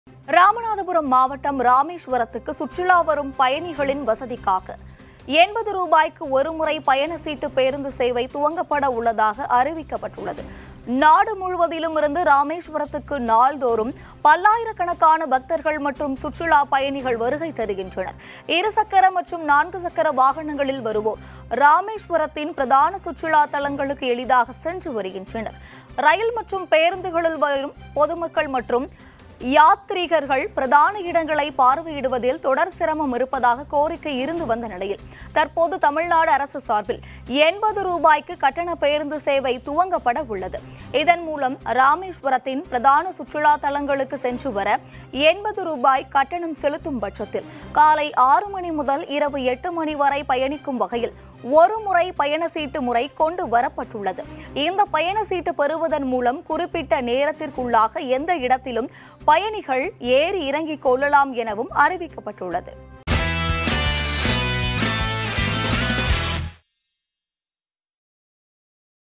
ராமநாதபுரம் மாவட்டம் ராமேஸ்வரத்துக்கு சுற்றுலா வரும் பயணிகளின் வசதிக்காக எண்பது ரூபாய்க்கு ஒருமுறை பயண சீட்டு பேருந்து சேவை துவங்கப்பட உள்ளதாக அறிவிக்கப்பட்டுள்ளது நாடு முழுவதிலும் இருந்து ராமேஸ்வரத்துக்கு நாள்தோறும் பல்லாயிரக்கணக்கான பக்தர்கள் மற்றும் சுற்றுலா பயணிகள் வருகை தருகின்றனர் இருசக்கர மற்றும் நான்கு சக்கர வாகனங்களில் வருவோர் ராமேஸ்வரத்தின் பிரதான சுற்றுலா தலங்களுக்கு எளிதாக சென்று வருகின்றனர் ரயில் மற்றும் பேருந்துகளில் வரும் பொதுமக்கள் மற்றும் யாத்ரீகர்கள் பிரதான இடங்களை பார்வையிடுவதில் தொடர் சிரமம் இருப்பதாக கோரிக்கை இருந்து வந்த நிலையில் தற்போது தமிழ்நாடு அரசு சார்பில் எண்பது ரூபாய்க்கு கட்டண பேருந்து சேவை துவங்கப்பட உள்ளது இதன் மூலம் ராமேஸ்வரத்தின் பிரதான சுற்றுலா தலங்களுக்கு சென்று வர எண்பது ரூபாய் கட்டணம் செலுத்தும் பட்சத்தில் காலை ஆறு மணி முதல் இரவு எட்டு மணி வரை பயணிக்கும் வகையில் ஒரு முறை பயண சீட்டு முறை கொண்டு வரப்பட்டுள்ளது இந்த பயண சீட்டு பெறுவதன் மூலம் குறிப்பிட்ட நேரத்திற்குள்ளாக எந்த இடத்திலும் பயணிகள் ஏறி இறங்கிக் கொள்ளலாம் எனவும் அறிவிக்கப்பட்டுள்ளது